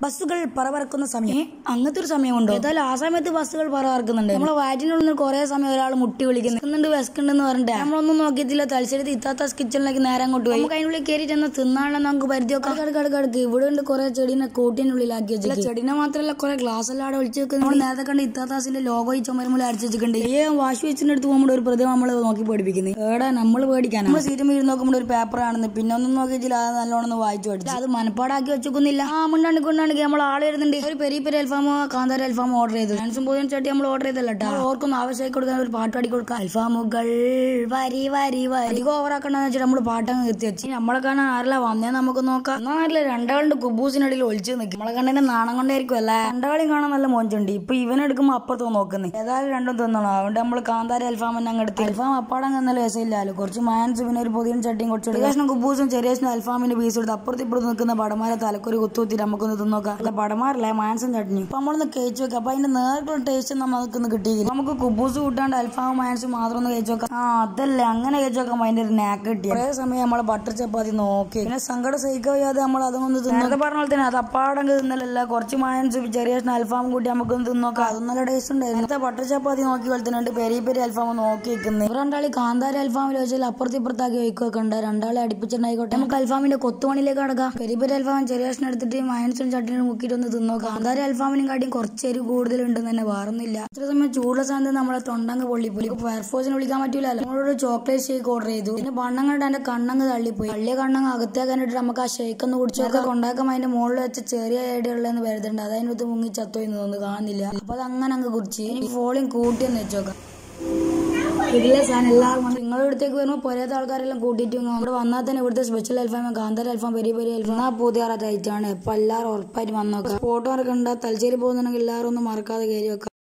ബസ്സുകൾ പറവറക്കുന്ന സമയം ഏ, അങ്ങനത്തെ ഒരു സമയമുണ്ടോ ഏതായാലും ആ സമയത്ത് ബസ്സുകൾ പറവറക്കുന്നുണ്ട് നമ്മളെ വയറ്റിനുള്ളിൽ നിന്ന് കുറെ സമയം ഒരാൾ മുട്ടി വിളിക്കുന്നുണ്ട് വിശക്കുണ്ടെന്ന് പറഞ്ഞിട്ട് നമ്മളൊന്നും നോക്കിയിട്ടില്ല തലശ്ശേരി ഇത്താത്ത കിച്ചണിലേക്ക് നേരെ അങ്ങോട്ട് പോയി നമുക്ക് അതിനുള്ളിൽ കയറി ചെന്ന തിന്നാനുള്ള നമുക്ക് പരിധിയൊക്കെ കടക്ക് കടക്ക് കടക്ക് ഇവിടെ ഉണ്ട് കുറെ ചെടീനെ കൂട്ടിനുള്ളിലാക്കി വെച്ചിട്ട് ചെടീനെ മാത്രമല്ല കുറെ ഗ്ലാസ് എല്ലാം അവിടെ ഒളിച്ചു വെക്കുന്നത് നമ്മൾ നേരത്തെ കണ്ട് ഇത്താത്താസിന്റെ ലോഗോ ഈ ചുമരുമുള്ള അടിച്ചു വെച്ചിട്ടുണ്ട് ഈ വാഷ് വെച്ചിന്റെ അടുത്ത് പോകുമ്പോൾ ഒരു പ്രതിമ നമ്മൾ നോക്കി പഠിപ്പിക്കുന്നത് ഏടാ നമ്മൾ പേടിക്കാൻ നമ്മൾ സീറ്റ് ഇരുന്ന് നോക്കുമ്പോൾ ഒരു പേപ്പർ ആണെന്ന് പിന്നെ ഒന്നും നോക്കിയിട്ടില്ല അത് നല്ലോണം ഒന്ന് വായിച്ചു പഠിച്ചു അത് മനപ്പാടാക്കി വെച്ചൊക്കുന്നില്ല ആ മുണ്ടാണ്ട് കൊണ്ടാണെങ്കിൽ നമ്മൾ ആള് വരുന്നുണ്ട് ഒരു പെരി പെരി അൽഫാമോ കാന്താര അൽഫാമോ ഓർഡർ ചെയ്തു ഫ്രണ്ട്സും പോയി ചട്ടി നമ്മൾ ഓർഡർ ചെയ്തല്ല കേട്ടോ ഓർക്കൊന്നും ആവശ്യമായി കൊടുക്കാൻ ഒരു പാട്ട് പാടി കൊടുക്കാം അൽഫാമുകൾ വരി വരി വരി അധികം ഓവറാക്കണ്ടെന്ന് വെച്ചിട്ട് നമ്മൾ പാട്ടങ്ങ് എത്തി വെച്ച് നമ്മളെ കാണാൻ ആരല്ല വന്നേ നമുക്ക് നോക്കാം എന്നാ അറിയില്ല രണ്ടാളുണ്ട് കുബൂസിനിടയിൽ ഒളിച്ചു നിൽക്കും നമ്മളെ കണ്ടതിന്റെ നാണം കൊണ്ടായിരിക്കും അല്ലേ രണ്ടാളെയും കാണാൻ നല്ല മോഞ്ചുണ്ട് ഇപ്പൊ ഇവനെടുക്കുമ്പോ അപ്പുറത്ത് നോക്കുന്നത് ഏതായാലും രണ്ടും തിന്നണം അതുകൊണ്ട് നമ്മൾ കാന്താര അൽഫാം തന്നെ അങ്ങ് എടുത്ത് അൽഫാം അപ്പാടം നല്ല രസമില്ലല്ലോ കുറച്ച് മാൻസ് പിന്നെ ഒരു പുതിയ ചട്ടിയും കുറച്ച് കഷ്ണം കുബൂസും ചെറിയ കഷ്ണം അൽഫാമിന്റെ പീസ് എടുത്ത് അപ്പുറത്ത് ഇപ്പുറത്ത് നിൽക്കുന്ന പടമാരെ തലക്കൊരു കുത്തുകുത്തിട്ട് നമുക്കൊന്ന് തിന്നോക്കാം അല്ല പടമാരല്ലേ മാൻസും ചട്നി അപ്പൊ നമ്മളൊന്ന് കഴിച്ചു വെക്കാം അപ്പൊ അതിന്റെ നേരിട്ടുള്ള ടേസ്റ്റ് നമുക്കൊന്ന് കിട്ടിയില്ല നമുക്ക് കുബൂസ് കൂട്ടാണ്ട് അൽഫാം മാൻസും മാത്രം ഒന്ന് കഴിച്ചു നോക്കാം ആ അതല്ലേ അങ്ങനെ കഴിച്ചു നോക്കാം അതിന്റെ ഒരു നാക്ക് കിട്ടി കുറേ സമയം നമ്മളെ ബട്ടർ ചപ്പാത്തി നോക്കി പിന്നെ സങ്കടം സഹിക്കാതെ നമ്മൾ അതൊന്ന് തിന്നത് പറഞ്ഞ പോലെ തന്നെ അത് അപ്പാടങ്ങ് തിന്നലല്ല കുറച്ച് മാൻസും ചെറിയ കഷ്ണം അൽഫാം കൂട്ടി നമുക്കൊന്ന് തിന്നോക്കാം അതും നല്ല ടേസ്റ്റ് ഉണ്ടായിരുന്നു ഇന്നത്തെ ബട്ടർ ചപ്പാത്തി നോക്കി പോലെ തന്നെ ഉണ്ട് പെരി പെരി അൽഫാം നോക്കി വെക്കുന്നത് ഇവർ രണ്ടാളി കാന്താരി അൽഫാമിൽ വെച്ചാൽ അപ്പുറത്ത് ഇപ്പുറത്താക്കി വയ്ക്കുകയൊക്കെ ഉണ്ട് രണ്ടാളെ അടുപ്പിച്ചിട്ടുണ്ടായിക്കോട്ടെ നമുക്ക് അൽഫാമിന്റെ കൊത്തുമണിലേക്ക് കടക്കാം പെരി പെരി അൽഫാം ചെറിയ കഷ്ണം എടുത്തിട്ട് മയൻസും ചട്ടിനും മുക്കിയിട്ട് ഒന്ന് തിന്നോക്കാം കാന്താരി അൽഫാമിനും കാട്ടിയും കുറച്ച് എരിവ് കൂടുതലുണ്ടെന്ന് തന്നെ വേറൊന്നുമില്ല ഇത്ര സമയം ചൂടുള്ള സാധനം നമ്മളെ തൊണ്ടങ്ങ് പൊള്ളിപ്പോയി ഫയർഫോഴ്സിനെ വിളിക്കാൻ പറ്റൂലല്ലോ നമ്മളൊരു ചോക്ലേറ്റ് ഷേക്ക് ഓർഡർ ചെയ്തു പിന്നെ ബണ്ണം കണ്ട് എന്റെ കണ്ണങ്ങ് തള്ളിപ്പോയി തള്ളിയ കണ്ണങ്ങ് അകത്തേക്കാനിട്ട് നമുക്ക് ആ ഷേക്ക് ഒന്ന് കുടിച്ചൊക്കെ കൊണ്ടാക്കാൻ അതിന്റെ മുകളിൽ വെച്ച ചെറിയ ഐഡിയ ഉള്ളതെന്ന് വരുന്നുണ്ട് അത് അതിനകത്ത് മുങ്ങി ചത്തോയിന്ന് തോന്നുന്നു കാണുന്നില്ല അപ്പൊ അത് അങ്ങനെ അങ്ങ് കുടിച്ച് ഇനി ഫോളിയും കൂട്ടിയെന്ന് വെച്ചോക്കാം ഇതിലെ സാധനം എല്ലാവരും വന്ന് നിങ്ങളുടെ അടുത്തേക്ക് വരുമ്പോൾ പുരത്തെ ആൾക്കാരെല്ലാം കൂട്ടിയിട്ട് ഇങ്ങ് ഇവിടെ വന്നാൽ തന്നെ ഇവിടുത്തെ സ്പെഷ്യൽ അൽഫാം കാന്താര അൽഫാം പെരി പെരി അൽഫാം ആ പുതിയ ഐറ്റാണ് ഇപ്പൊ എല്ലാവരും ഉറപ്പായിട്ട് വന്നോക്കാം ഫോട്ടോ ഒക്കെ ഉണ്ടാ തലശ്ശേരി പോകുന്നുണ്ടെങ്കിൽ എല്ലാവരും ഒന്ന് മറക്കാതെ കയറി വെക്കാം